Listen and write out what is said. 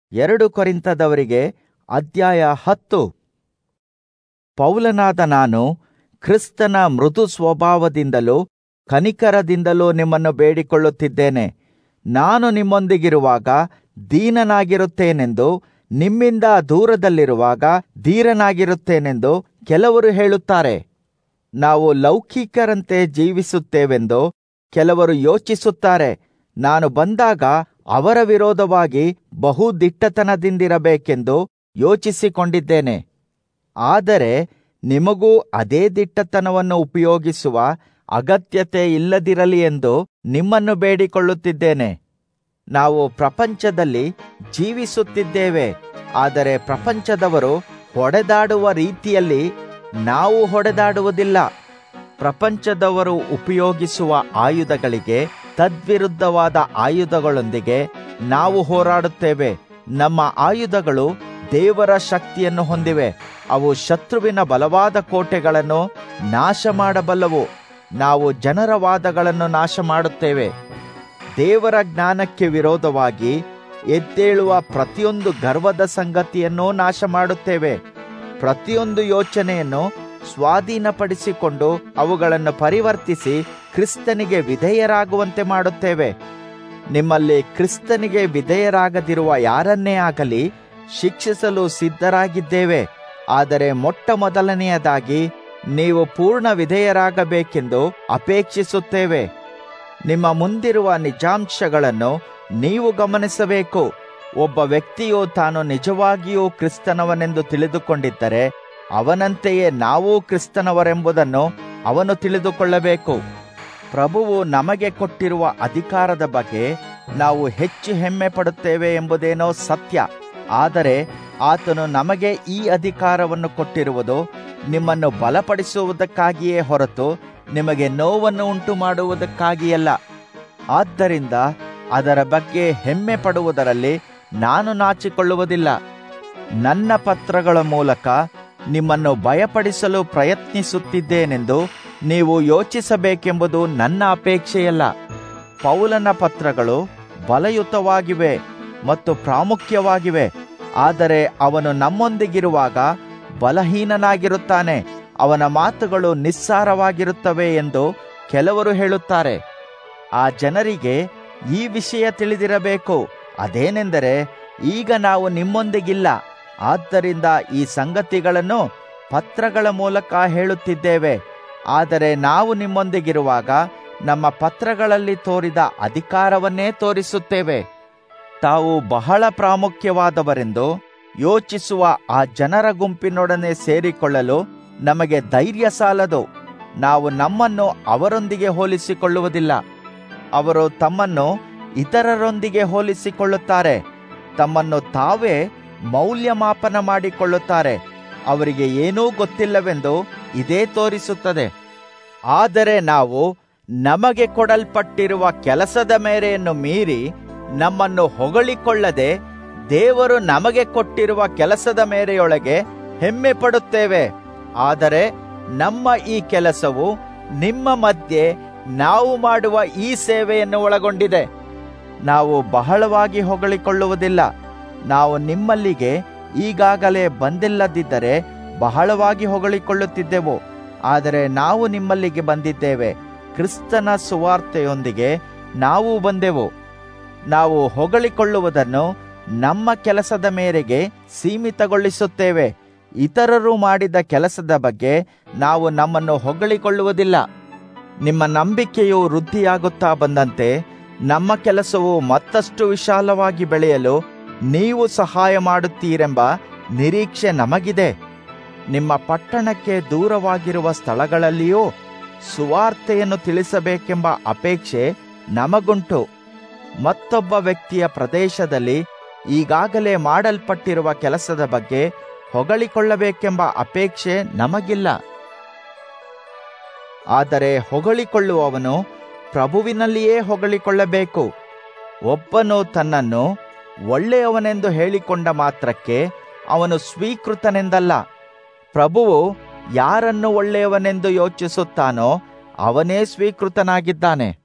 ಎರಡು ಕೊರಿಂತದವರಿಗೆ ಅಧ್ಯಾಯ ಹತ್ತು ಪೌಲನಾದ ನಾನು ಕ್ರಿಸ್ತನ ಮೃದು ಸ್ವಭಾವದಿಂದಲೂ ಕನಿಕರದಿಂದಲೂ ನಿಮ್ಮನ್ನು ಬೇಡಿಕೊಳ್ಳುತ್ತಿದ್ದೇನೆ ನಾನು ನಿಮ್ಮೊಂದಿಗಿರುವಾಗ ದೀನನಾಗಿರುತ್ತೇನೆಂದು ನಿಮ್ಮಿಂದ ದೂರದಲ್ಲಿರುವಾಗ ಧೀರನಾಗಿರುತ್ತೇನೆಂದು ಕೆಲವರು ಹೇಳುತ್ತಾರೆ ನಾವು ಲೌಕಿಕರಂತೆ ಜೀವಿಸುತ್ತೇವೆಂದು ಕೆಲವರು ಯೋಚಿಸುತ್ತಾರೆ ನಾನು ಬಂದಾಗ ಅವರ ವಿರೋಧವಾಗಿ ಬಹು ದಿಟ್ಟತನದಿಂದಿರಬೇಕೆಂದು ಯೋಚಿಸಿಕೊಂಡಿದ್ದೇನೆ ಆದರೆ ನಿಮಗೂ ಅದೇ ದಿಟ್ಟತನವನ್ನು ಉಪಯೋಗಿಸುವ ಅಗತ್ಯತೆ ಇಲ್ಲದಿರಲಿ ಎಂದು ನಿಮ್ಮನ್ನು ಬೇಡಿಕೊಳ್ಳುತ್ತಿದ್ದೇನೆ ನಾವು ಪ್ರಪಂಚದಲ್ಲಿ ಜೀವಿಸುತ್ತಿದ್ದೇವೆ ಆದರೆ ಪ್ರಪಂಚದವರು ಹೊಡೆದಾಡುವ ರೀತಿಯಲ್ಲಿ ನಾವು ಹೊಡೆದಾಡುವುದಿಲ್ಲ ಪ್ರಪಂಚದವರು ಉಪಯೋಗಿಸುವ ಆಯುಧಗಳಿಗೆ ತದ್ವಿರುದ್ಧವಾದ ಆಯುಧಗಳೊಂದಿಗೆ ನಾವು ಹೋರಾಡುತ್ತೇವೆ ನಮ್ಮ ಆಯುಧಗಳು ದೇವರ ಶಕ್ತಿಯನ್ನು ಹೊಂದಿವೆ ಅವು ಶತ್ರುವಿನ ಬಲವಾದ ಕೋಟೆಗಳನ್ನು ನಾಶ ಮಾಡಬಲ್ಲವು ನಾವು ಜನರ ವಾದಗಳನ್ನು ನಾಶ ಮಾಡುತ್ತೇವೆ ದೇವರ ಜ್ಞಾನಕ್ಕೆ ವಿರೋಧವಾಗಿ ಎದ್ದೇಳುವ ಪ್ರತಿಯೊಂದು ಗರ್ವದ ಸಂಗತಿಯನ್ನೂ ನಾಶ ಮಾಡುತ್ತೇವೆ ಪ್ರತಿಯೊಂದು ಯೋಚನೆಯನ್ನು ಸ್ವಾಧೀನಪಡಿಸಿಕೊಂಡು ಅವುಗಳನ್ನು ಪರಿವರ್ತಿಸಿ ಕ್ರಿಸ್ತನಿಗೆ ವಿಧೇಯರಾಗುವಂತೆ ಮಾಡುತ್ತೇವೆ ನಿಮ್ಮಲ್ಲಿ ಕ್ರಿಸ್ತನಿಗೆ ವಿಧೇಯರಾಗದಿರುವ ಯಾರನ್ನೇ ಆಗಲಿ ಶಿಕ್ಷಿಸಲು ಸಿದ್ಧರಾಗಿದ್ದೇವೆ ಆದರೆ ಮೊಟ್ಟ ಮೊದಲನೆಯದಾಗಿ ನೀವು ಪೂರ್ಣ ವಿಧೇಯರಾಗಬೇಕೆಂದು ಅಪೇಕ್ಷಿಸುತ್ತೇವೆ ನಿಮ್ಮ ಮುಂದಿರುವ ನಿಜಾಂಶಗಳನ್ನು ನೀವು ಗಮನಿಸಬೇಕು ಒಬ್ಬ ವ್ಯಕ್ತಿಯು ತಾನು ನಿಜವಾಗಿಯೂ ಕ್ರಿಸ್ತನವನೆಂದು ತಿಳಿದುಕೊಂಡಿದ್ದರೆ ಅವನಂತೆಯೇ ನಾವೂ ಕ್ರಿಸ್ತನವರೆಂಬುದನ್ನು ಅವನು ತಿಳಿದುಕೊಳ್ಳಬೇಕು ಪ್ರಭುವು ನಮಗೆ ಕೊಟ್ಟಿರುವ ಅಧಿಕಾರದ ಬಗ್ಗೆ ನಾವು ಹೆಚ್ಚು ಹೆಮ್ಮೆ ಪಡುತ್ತೇವೆ ಎಂಬುದೇನೋ ಸತ್ಯ ಆದರೆ ಆತನು ನಮಗೆ ಈ ಅಧಿಕಾರವನ್ನು ಕೊಟ್ಟಿರುವುದು ನಿಮ್ಮನ್ನು ಬಲಪಡಿಸುವುದಕ್ಕಾಗಿಯೇ ಹೊರತು ನಿಮಗೆ ನೋವನ್ನು ಉಂಟು ಮಾಡುವುದಕ್ಕಾಗಿಯಲ್ಲ ಆದ್ದರಿಂದ ಅದರ ಬಗ್ಗೆ ಹೆಮ್ಮೆ ಪಡುವುದರಲ್ಲಿ ನಾನು ನಾಚಿಕೊಳ್ಳುವುದಿಲ್ಲ ನನ್ನ ಪತ್ರಗಳ ಮೂಲಕ ನಿಮ್ಮನ್ನು ಭಯಪಡಿಸಲು ಪ್ರಯತ್ನಿಸುತ್ತಿದ್ದೇನೆಂದು ನೀವು ಯೋಚಿಸಬೇಕೆಂಬುದು ನನ್ನ ಅಪೇಕ್ಷೆಯಲ್ಲ ಪೌಲನ ಪತ್ರಗಳು ಬಲಯುತವಾಗಿವೆ ಮತ್ತು ಪ್ರಾಮುಖ್ಯವಾಗಿವೆ ಆದರೆ ಅವನು ನಮ್ಮೊಂದಿಗಿರುವಾಗ ಬಲಹೀನನಾಗಿರುತ್ತಾನೆ ಅವನ ಮಾತುಗಳು ನಿಸ್ಸಾರವಾಗಿರುತ್ತವೆ ಎಂದು ಕೆಲವರು ಹೇಳುತ್ತಾರೆ ಆ ಜನರಿಗೆ ಈ ವಿಷಯ ತಿಳಿದಿರಬೇಕು ಅದೇನೆಂದರೆ ಈಗ ನಾವು ನಿಮ್ಮೊಂದಿಗಿಲ್ಲ ಆದ್ದರಿಂದ ಈ ಸಂಗತಿಗಳನ್ನು ಪತ್ರಗಳ ಮೂಲಕ ಹೇಳುತ್ತಿದ್ದೇವೆ ಆದರೆ ನಾವು ನಿಮ್ಮೊಂದಿಗಿರುವಾಗ ನಮ್ಮ ಪತ್ರಗಳಲ್ಲಿ ತೋರಿದ ಅಧಿಕಾರವನ್ನೇ ತೋರಿಸುತ್ತೇವೆ ತಾವು ಬಹಳ ಪ್ರಾಮುಖ್ಯವಾದವರೆಂದು ಯೋಚಿಸುವ ಆ ಜನರ ಗುಂಪಿನೊಡನೆ ಸೇರಿಕೊಳ್ಳಲು ನಮಗೆ ಧೈರ್ಯ ಸಾಲದು ನಾವು ನಮ್ಮನ್ನು ಅವರೊಂದಿಗೆ ಹೋಲಿಸಿಕೊಳ್ಳುವುದಿಲ್ಲ ಅವರು ತಮ್ಮನ್ನು ಇತರರೊಂದಿಗೆ ಹೋಲಿಸಿಕೊಳ್ಳುತ್ತಾರೆ ತಮ್ಮನ್ನು ತಾವೇ ಮೌಲ್ಯಮಾಪನ ಮಾಡಿಕೊಳ್ಳುತ್ತಾರೆ ಅವರಿಗೆ ಏನೂ ಗೊತ್ತಿಲ್ಲವೆಂದು ಇದೇ ತೋರಿಸುತ್ತದೆ ಆದರೆ ನಾವು ನಮಗೆ ಕೊಡಲ್ಪಟ್ಟಿರುವ ಕೆಲಸದ ಮೇರೆಯನ್ನು ಮೀರಿ ನಮ್ಮನ್ನು ಹೊಗಳಿಕೊಳ್ಳದೆ ದೇವರು ನಮಗೆ ಕೊಟ್ಟಿರುವ ಕೆಲಸದ ಮೇರೆಯೊಳಗೆ ಹೆಮ್ಮೆ ಪಡುತ್ತೇವೆ ಆದರೆ ನಮ್ಮ ಈ ಕೆಲಸವು ನಿಮ್ಮ ಮಧ್ಯೆ ನಾವು ಮಾಡುವ ಈ ಸೇವೆಯನ್ನು ಒಳಗೊಂಡಿದೆ ನಾವು ಬಹಳವಾಗಿ ಹೊಗಳಿಕೊಳ್ಳುವುದಿಲ್ಲ ನಾವು ನಿಮ್ಮಲ್ಲಿಗೆ ಈಗಾಗಲೇ ಬಂದಿಲ್ಲದಿದ್ದರೆ ಬಹಳವಾಗಿ ಹೊಗಳಿಕೊಳ್ಳುತ್ತಿದ್ದೆವು ಆದರೆ ನಾವು ನಿಮ್ಮಲ್ಲಿಗೆ ಬಂದಿದ್ದೇವೆ ಕ್ರಿಸ್ತನ ಸುವಾರ್ತೆಯೊಂದಿಗೆ ನಾವು ಬಂದೆವು ನಾವು ಹೊಗಳಿಕೊಳ್ಳುವುದನ್ನು ನಮ್ಮ ಕೆಲಸದ ಮೇರೆಗೆ ಸೀಮಿತಗೊಳಿಸುತ್ತೇವೆ ಇತರರು ಮಾಡಿದ ಕೆಲಸದ ಬಗ್ಗೆ ನಾವು ನಮ್ಮನ್ನು ಹೊಗಳಿಕೊಳ್ಳುವುದಿಲ್ಲ ನಿಮ್ಮ ನಂಬಿಕೆಯು ವೃದ್ಧಿಯಾಗುತ್ತಾ ಬಂದಂತೆ ನಮ್ಮ ಕೆಲಸವು ಮತ್ತಷ್ಟು ವಿಶಾಲವಾಗಿ ಬೆಳೆಯಲು ನೀವು ಸಹಾಯ ಮಾಡುತ್ತೀರೆಂಬ ನಿರೀಕ್ಷೆ ನಮಗಿದೆ ನಿಮ್ಮ ಪಟ್ಟಣಕ್ಕೆ ದೂರವಾಗಿರುವ ಸ್ಥಳಗಳಲ್ಲಿಯೂ ಸುವಾರ್ತೆಯನ್ನು ತಿಳಿಸಬೇಕೆಂಬ ಅಪೇಕ್ಷೆ ನಮಗುಂಟು ಮತ್ತೊಬ್ಬ ವ್ಯಕ್ತಿಯ ಪ್ರದೇಶದಲ್ಲಿ ಈಗಾಗಲೇ ಮಾಡಲ್ಪಟ್ಟಿರುವ ಕೆಲಸದ ಬಗ್ಗೆ ಹೊಗಳಿಕೊಳ್ಳಬೇಕೆಂಬ ಅಪೇಕ್ಷೆ ನಮಗಿಲ್ಲ ಆದರೆ ಹೊಗಳಿಕೊಳ್ಳುವವನು ಪ್ರಭುವಿನಲ್ಲಿಯೇ ಹೊಗಳಿಕೊಳ್ಳಬೇಕು ಒಬ್ಬನು ತನ್ನನ್ನು ಒಳ್ಳೆಯವನೆಂದು ಹೇಳಿಕೊಂಡ ಮಾತ್ರಕ್ಕೆ ಅವನು ಸ್ವೀಕೃತನೆಂದಲ್ಲ ಪ್ರಭುವು ಯಾರನ್ನು ಒಳ್ಳೆಯವನೆಂದು ಯೋಚಿಸುತ್ತಾನೋ ಅವನೇ ಸ್ವೀಕೃತನಾಗಿದ್ದಾನೆ